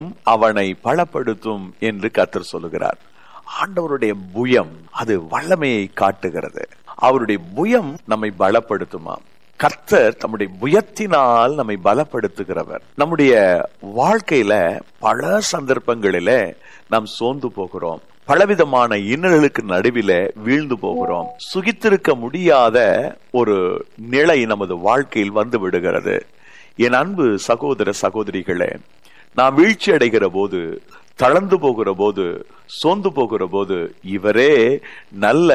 அவனை பலப்படுத்தும் என்று கத்தர் சொல்லுகிறார் ஆண்டவருடைய புயம் அது வல்லமையை காட்டுகிறது அவருடைய புயம் நம்மை பலப்படுத்துமாம் கர்த்தர் தம்முடைய புயத்தினால் நம்மை பலப்படுத்துகிறவர் நம்முடைய வாழ்க்கையில பல சந்தர்ப்பங்களில நாம் சோர்ந்து போகிறோம் பலவிதமான இன்னல்களுக்கு நடுவில வீழ்ந்து போகிறோம் சுகித்திருக்க முடியாத ஒரு நிலை நமது வாழ்க்கையில் வந்து விடுகிறது என் அன்பு சகோதர சகோதரிகளே நாம் வீழ்ச்சி அடைகிற போது தளர்ந்து போகிற போது சோர்ந்து போகிற போது இவரே நல்ல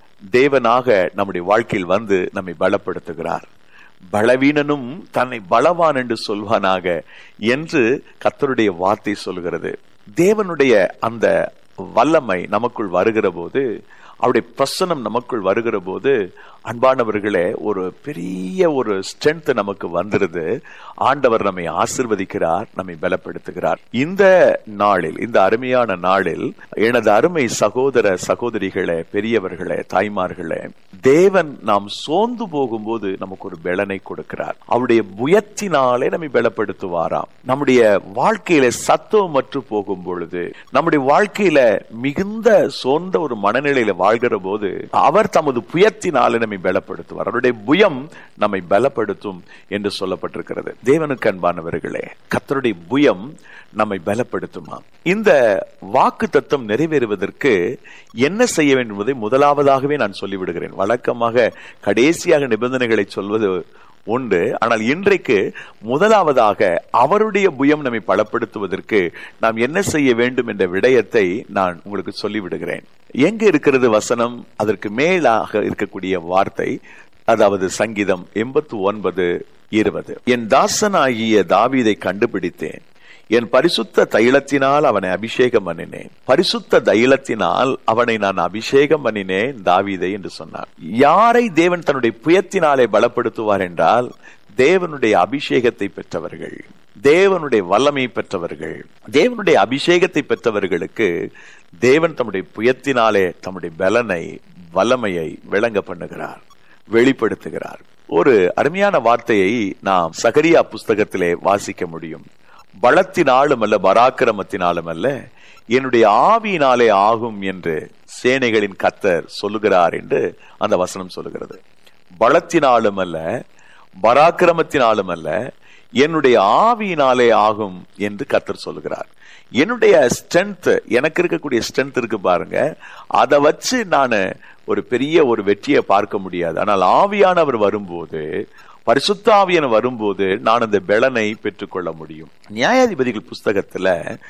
தேவனாக நம்முடைய வாழ்க்கையில் வந்து நம்மை பலப்படுத்துகிறார் பலவீனனும் தன்னை பலவான் என்று சொல்வானாக என்று கத்தருடைய வார்த்தை சொல்கிறது தேவனுடைய அந்த வல்லமை நமக்குள் வருகிற போது அவருடைய பிரசனம் நமக்குள் வருகிற போது அன்பானவர்களே ஒரு பெரிய ஒரு ஸ்ட்ரென்த் நமக்கு வந்துருது ஆண்டவர் நம்மை ஆசிர்வதிக்கிறார் நம்மை பலப்படுத்துகிறார் இந்த நாளில் இந்த அருமையான நாளில் எனது அருமை சகோதர சகோதரிகளே பெரியவர்களே தாய்மார்களே தேவன் நாம் சோர்ந்து போகும்போது நமக்கு ஒரு பலனை கொடுக்கிறார் அவருடைய புயத்தினாலே நம்மை பலப்படுத்துவாராம் நம்முடைய வாழ்க்கையில சத்துவம் மற்று போகும் பொழுது நம்முடைய வாழ்க்கையில மிகுந்த சோர்ந்த ஒரு மனநிலையில வாழ்கிற போது அவர் தமது புயத்தினாலே நம்மை பலப்படுத்துவார் அவருடைய புயம் நம்மை பலப்படுத்தும் என்று சொல்லப்பட்டிருக்கிறது தேவனுக்கு அன்பானவர்களே கத்தருடைய புயம் நம்மை பலப்படுத்துமா இந்த வாக்கு தத்துவம் நிறைவேறுவதற்கு என்ன செய்ய வேண்டும் என்பதை முதலாவதாகவே நான் சொல்லிவிடுகிறேன் வழக்கமாக கடைசியாக நிபந்தனைகளை சொல்வது உண்டு ஆனால் இன்றைக்கு முதலாவதாக அவருடைய புயம் நம்மை பலப்படுத்துவதற்கு நாம் என்ன செய்ய வேண்டும் என்ற விடயத்தை நான் உங்களுக்கு சொல்லிவிடுகிறேன் எங்க இருக்கிறது வசனம் அதற்கு மேலாக இருக்கக்கூடிய வார்த்தை அதாவது சங்கீதம் எண்பத்தி ஒன்பது இருபது என் தாசனாகிய தாவீதை கண்டுபிடித்தேன் என் பரிசுத்த தைலத்தினால் அவனை அபிஷேகம் பண்ணினேன் பரிசுத்த தைலத்தினால் அவனை நான் அபிஷேகம் பண்ணினேன் தாவீதை என்று சொன்னார் யாரை தேவன் தன்னுடைய புயத்தினாலே பலப்படுத்துவார் என்றால் தேவனுடைய அபிஷேகத்தை பெற்றவர்கள் தேவனுடைய வல்லமை பெற்றவர்கள் தேவனுடைய அபிஷேகத்தை பெற்றவர்களுக்கு தேவன் தம்முடைய புயத்தினாலே தம்முடைய பலனை வல்லமையை விளங்க பண்ணுகிறார் வெளிப்படுத்துகிறார் ஒரு அருமையான வார்த்தையை நாம் சகரியா புஸ்தகத்திலே வாசிக்க முடியும் பலத்தினாலும் அல்ல பராக்கிரமத்தினாலும் அல்ல என்னுடைய ஆவியினாலே ஆகும் என்று சேனைகளின் கத்தர் சொல்லுகிறார் என்று அந்த வசனம் சொல்லுகிறது பலத்தினாலும் அல்ல பராக்கிரமத்தினாலும் அல்ல என்னுடைய ஆவியினாலே ஆகும் என்று கத்தர் சொல்லுகிறார் என்னுடைய ஸ்ட்ரென்த் எனக்கு இருக்கக்கூடிய ஸ்ட்ரென்த் இருக்கு பாருங்க அதை வச்சு நான் ஒரு பெரிய ஒரு வெற்றியை பார்க்க முடியாது ஆனால் ஆவியானவர் வரும்போது பரிசுத்தாவியன் வரும்போது நான் அந்த பெலனை பெற்றுக்கொள்ள முடியும் நியாயாதிபதிகள் புஸ்தகத்துல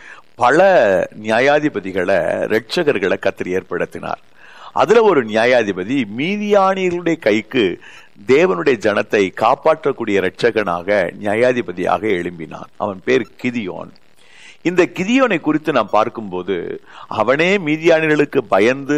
பல நியாயாதிபதிகளை ரட்சகர்களை கத்திரி ஏற்படுத்தினார் அதுல ஒரு நியாயாதிபதி மீதியானியர்களுடைய கைக்கு தேவனுடைய ஜனத்தை காப்பாற்றக்கூடிய இரட்சகனாக நியாயாதிபதியாக எழும்பினான் அவன் பேர் கிதியோன் இந்த கிதியோனை குறித்து நாம் பார்க்கும்போது அவனே மீதியானிகளுக்கு பயந்து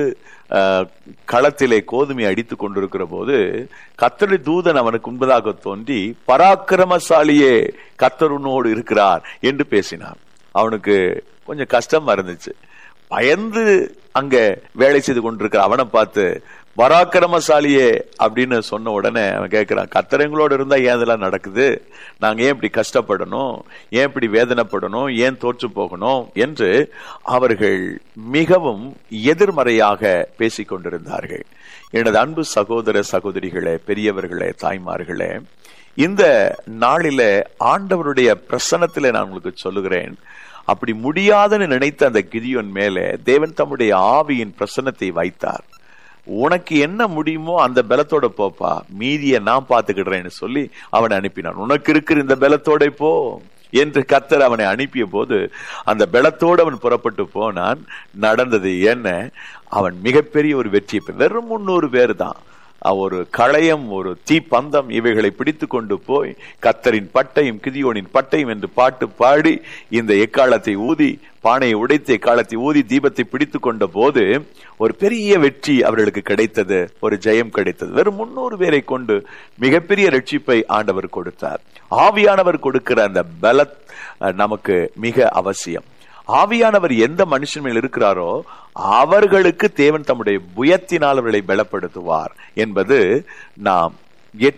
களத்திலே கோதுமை அடித்துக் கொண்டிருக்கிற போது கத்தருடைய தூதன் அவனுக்கு உண்பதாக தோன்றி பராக்கிரமசாலியே கத்தருனோடு இருக்கிறார் என்று பேசினான் அவனுக்கு கொஞ்சம் கஷ்டமா இருந்துச்சு பயந்து அங்க வேலை செய்து கொண்டிருக்கிற அவனை பார்த்து பராக்கிரமசாலியே அப்படின்னு சொன்ன உடனே அவன் கேட்கிறான் கத்தரங்களோட இருந்தா ஏன் இதெல்லாம் நடக்குது நாங்க ஏன் இப்படி கஷ்டப்படணும் ஏன் இப்படி வேதனைப்படணும் ஏன் தோற்று போகணும் என்று அவர்கள் மிகவும் எதிர்மறையாக பேசிக் கொண்டிருந்தார்கள் எனது அன்பு சகோதர சகோதரிகளே பெரியவர்களே தாய்மார்களே இந்த நாளில ஆண்டவருடைய பிரசனத்தில நான் உங்களுக்கு சொல்லுகிறேன் அப்படி முடியாதுன்னு நினைத்த அந்த கிதியோன் மேலே தேவன் தம்முடைய ஆவியின் பிரசனத்தை வைத்தார் உனக்கு என்ன முடியுமோ அந்த பலத்தோட போப்பா மீதிய நான் பாத்துக்கிடுறேன்னு சொல்லி அவனை அனுப்பினான் உனக்கு இருக்கிற இந்த பலத்தோட போ என்று கத்தர் அவனை அனுப்பிய போது அந்த பலத்தோடு அவன் புறப்பட்டு போனான் நடந்தது என்ன அவன் மிகப்பெரிய ஒரு வெற்றி வெறும் முன்னூறு பேர் தான் ஒரு களையம் ஒரு தீப்பந்தம் இவைகளை பிடித்து கொண்டு போய் கத்தரின் பட்டையும் கிதியோனின் பட்டையும் என்று பாட்டு பாடி இந்த எக்காலத்தை ஊதி பானையை உடைத்து எக்காலத்தை ஊதி தீபத்தை பிடித்து கொண்ட போது ஒரு பெரிய வெற்றி அவர்களுக்கு கிடைத்தது ஒரு ஜெயம் கிடைத்தது வெறும் முன்னூறு பேரை கொண்டு மிகப்பெரிய ரட்சிப்பை ஆண்டவர் கொடுத்தார் ஆவியானவர் கொடுக்கிற அந்த பல நமக்கு மிக அவசியம் ஆவியானவர் எந்த மனுஷன் மேல் இருக்கிறாரோ அவர்களுக்கு தேவன் தம்முடைய புயத்தினால் அவர்களை பலப்படுத்துவார் என்பது நாம்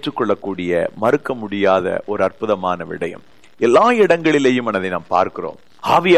ஏற்றுக்கொள்ளக்கூடிய மறுக்க முடியாத ஒரு அற்புதமான விடயம் எல்லா இடங்களிலேயும் அதை நாம் பார்க்கிறோம் ஆவியா